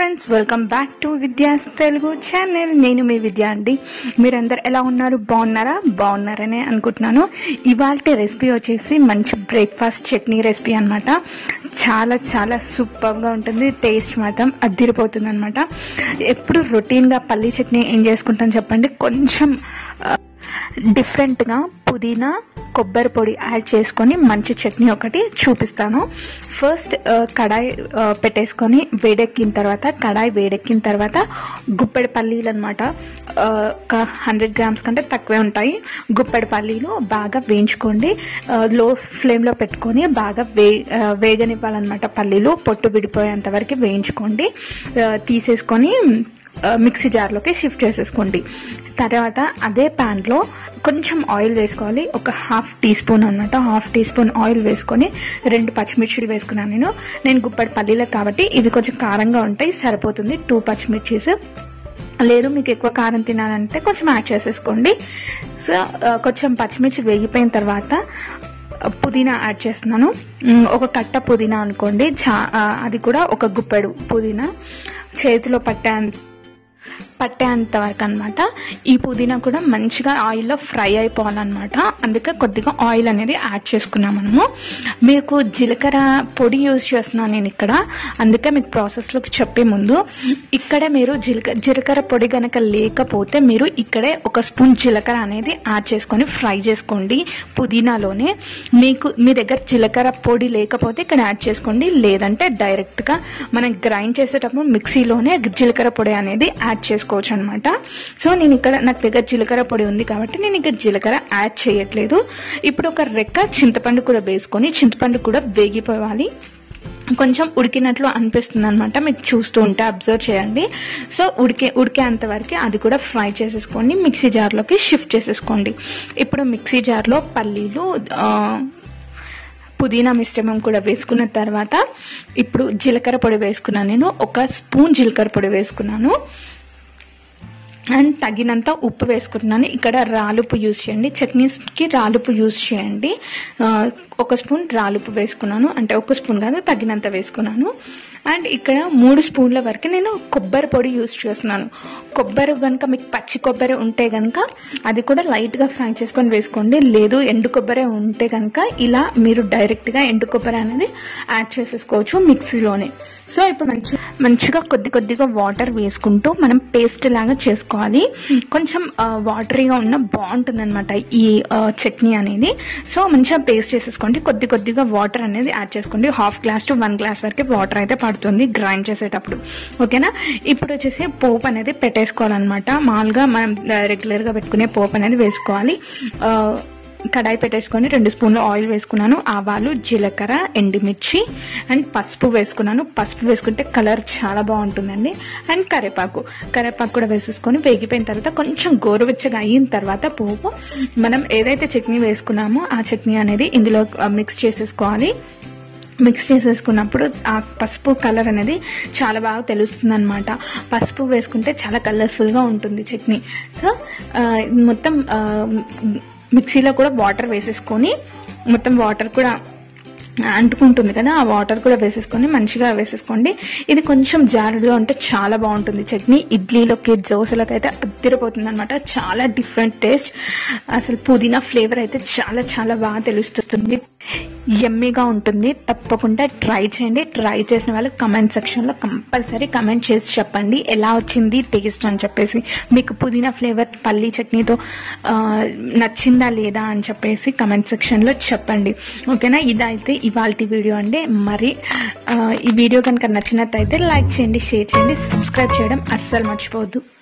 friends welcome back to Vidya's Telugu channel నేను మీ విద్య అండి మీరందరు ఎలా ఉన్నారు బాగున్నారా బాగున్నారని అనుకుంటున్నాను ఇవాళ రెసిపీ వచ్చేసి మంచి బ్రేక్ఫాస్ట్ చట్నీ రెసిపీ అనమాట చాలా చాలా సూపర్గా ఉంటుంది టేస్ట్ మాత్రం అద్దిరిపోతుంది అనమాట ఎప్పుడు రొటీన్గా పల్లీ చట్నీ ఏం చేసుకుంటాను చెప్పండి కొంచెం ఆ, డిఫరెంట్గా పుదీనా కొబ్బరి పొడి యాడ్ చేసుకొని మంచి చట్నీ ఒకటి చూపిస్తాను ఫస్ట్ ఆ, కడాయి ఆ, పెట్టేసుకొని వేడెక్కిన తర్వాత కడాయి వేడెక్కిన తర్వాత గుప్పెడి పల్లీలు అనమాట ఒక హండ్రెడ్ గ్రామ్స్ కంటే తక్కువే ఉంటాయి గుప్పెడి పల్లీలు బాగా వేయించుకోండి ఆ, లో ఫ్లేమ్లో పెట్టుకొని బాగా వే ఆ, వేగనివ్వాలన్నమాట పల్లీలు పొట్టు విడిపోయేంత వరకు వేయించుకోండి ఆ, తీసేసుకొని ఆ, మిక్సీ జార్లోకి షిఫ్ట్ చేసేసుకోండి తర్వాత అదే ప్యాన్లో కొంచెం ఆయిల్ వేసుకోవాలి ఒక హాఫ్ టీ స్పూన్ అనమాట హాఫ్ టీ స్పూన్ ఆయిల్ వేసుకొని రెండు పచ్చిమిర్చిలు వేసుకున్నాను నేను నేను గుప్పటి పల్లీలకు కాబట్టి ఇవి కొంచెం కారంగా ఉంటాయి సరిపోతుంది టూ పచ్చిమిర్చీస్ లేదు మీకు ఎక్కువ కారం తినాలంటే కొంచెం యాడ్ చేసేసుకోండి సో ఆ, కొంచెం పచ్చిమిర్చి వేగిపోయిన తర్వాత పుదీనా యాడ్ చేస్తున్నాను మ్, ఒక కట్ట పుదీనా అనుకోండి చా ఆ, అది కూడా ఒక గుప్పెడు పుదీనా చేతిలో పట్టే పట్టేంత వరకు అనమాట ఈ పుదీనా కూడా మంచిగా ఆయిల్లో ఫ్రై అయిపోవాలన్నమాట అందుకే కొద్దిగా ఆయిల్ అనేది యాడ్ చేసుకున్నాం మనము మీకు జీలకర్ర పొడి యూజ్ చేస్తున్నాను నేను ఇక్కడ అందుకే మీకు ప్రాసెస్లోకి చెప్పే ముందు ఇక్కడే మీరు జీలకర్ర జీలకర్ర పొడి కనుక లేకపోతే మీరు ఇక్కడే ఒక స్పూన్ జీలకర్ర అనేది యాడ్ చేసుకొని ఫ్రై చేసుకోండి పుదీనాలోనే మీకు మీ దగ్గర జీలకర్ర పొడి లేకపోతే ఇక్కడ యాడ్ చేసుకోండి లేదంటే డైరెక్ట్గా మనం గ్రైండ్ చేసేటప్పుడు మిక్సీలోనే జీలకర్ర పొడి అనేది యాడ్ చేసుకోవచ్చు అనమాట సో నేను ఇక్కడ నాకు దగ్గర జీలకర్ర పొడి ఉంది కాబట్టి నేను ఇక్కడ జీలకర్ర యాడ్ చేయట్లేదు ఇప్పుడు ఒక రెక్క చింతపండు కూడా వేసుకొని చింతపండు కూడా వేగిపోవాలి కొంచెం ఉడికినట్లు అనిపిస్తుంది అనమాట మీకు చూస్తూ ఉంటే అబ్జర్వ్ చేయండి సో ఉడికే ఉడికేంత వరకు అది కూడా ఫ్రై చేసేసుకోండి మిక్సీ జార్లోకి షిఫ్ట్ చేసేసుకోండి ఇప్పుడు మిక్సీ జార్లో పల్లీలు ఆ, పుదీనా మిశ్రమం కూడా వేసుకున్న తర్వాత ఇప్పుడు జీలకర్ర పొడి వేసుకున్నాను నేను ఒక స్పూన్ జీలకర్ర పొడి వేసుకున్నాను అండ్ తగినంత ఉప్పు వేసుకుంటున్నాను ఇక్కడ రాలుపు యూజ్ చేయండి చట్నీస్కి రాలుపు యూజ్ చేయండి ఆ, ఒక స్పూన్ రాలుపు వేసుకున్నాను అంటే ఒక స్పూన్ కాదు తగినంత వేసుకున్నాను అండ్ ఇక్కడ మూడు స్పూన్ల వరకు నేను కొబ్బరి పొడి యూజ్ చేస్తున్నాను కొబ్బరి కనుక మీకు పచ్చి కొబ్బరి ఉంటే కనుక అది కూడా లైట్గా ఫ్రై చేసుకొని వేసుకోండి లేదు ఎండు కొబ్బరి ఉంటే కనుక ఇలా మీరు డైరెక్ట్గా ఎండు కొబ్బరి అనేది యాడ్ చేసేసుకోవచ్చు మిక్సీలోనే సో ఇప్పుడు మంచి మంచిగా కొద్ది కొద్దిగా వాటర్ వేసుకుంటూ మనం పేస్ట్ లాగా చేసుకోవాలి కొంచెం వాటరీగా ఉన్న బాగుంటుంది అనమాట ఈ ఆ, చట్నీ అనేది సో మంచిగా పేస్ట్ చేసేసుకోండి కొద్ది కొద్దిగా వాటర్ అనేది యాడ్ చేసుకోండి half glass to one glass వరకు వాటర్ అయితే పడుతుంది గ్రైండ్ చేసేటప్పుడు ఓకేనా ఇప్పుడు వచ్చేసి పోపు అనేది పెట్టేసుకోవాలన్నమాట మామూలుగా మనం రెగ్యులర్గా పెట్టుకునే పోపు అనేది వేసుకోవాలి ఆ, కడాయి పెట్టేసుకొని రెండు స్పూన్లు ఆయిల్ వేసుకున్నాను ఆవాలు జీలకర్ర ఎండుమిర్చి అండ్ పసుపు వేసుకున్నాను పసుపు వేసుకుంటే కలర్ చాలా బాగుంటుందండి అండ్ కరివేపాకు కరివేపాకు కూడా వేసేసుకొని వేగిపోయిన తర్వాత కొంచెం గోరువెచ్చగా అయిన తర్వాత పోపు మనం ఏదైతే చట్నీ వేసుకున్నామో ఆ చట్నీ అనేది ఇందులో మిక్స్ చేసేసుకోవాలి మిక్స్ చేసేసుకున్నప్పుడు ఆ పసుపు కలర్ అనేది చాలా బాగా తెలుస్తుంది అనమాట పసుపు వేసుకుంటే చాలా కలర్ఫుల్గా ఉంటుంది చట్నీ సో ఆ, మొత్తం ఆ, మిక్సీలో కూడా వాటర్ వేసేసుకొని మొత్తం వాటర్ కూడా అంటుకుంటుంది కదా ఆ వాటర్ కూడా వేసేసుకొని మంచిగా వేసేసుకోండి ఇది కొంచెం జారుడుగా ఉంటే చాలా బాగుంటుంది చట్నీ ఇడ్లీలోకి దోశలోకి అయితే అద్దరిపోతుంది అనమాట చాలా డిఫరెంట్ టేస్ట్ అసలు పుదీనా ఫ్లేవర్ అయితే చాలా చాలా బాగా తెలుస్తుంది ఎమ్మీగా ఉంటుంది తప్పకుండా ట్రై చేయండి ట్రై చేసిన వాళ్ళు కమెంట్ సెక్షన్లో కంపల్సరీ కమెంట్ చేసి చెప్పండి ఎలా వచ్చింది టేస్ట్ అని చెప్పేసి మీకు పుదీనా ఫ్లేవర్ పల్లీ చట్నీతో ఆ, నచ్చిందా లేదా అని చెప్పేసి కమెంట్ సెక్షన్లో చెప్పండి ఓకేనా ఇదైతే ఇవాళ వీడియో అండి మరి ఆ, ఈ వీడియో కనుక నచ్చినట్టయితే లైక్ చేయండి షేర్ చేయండి సబ్స్క్రైబ్ చేయడం అస్సలు మర్చిపోవద్దు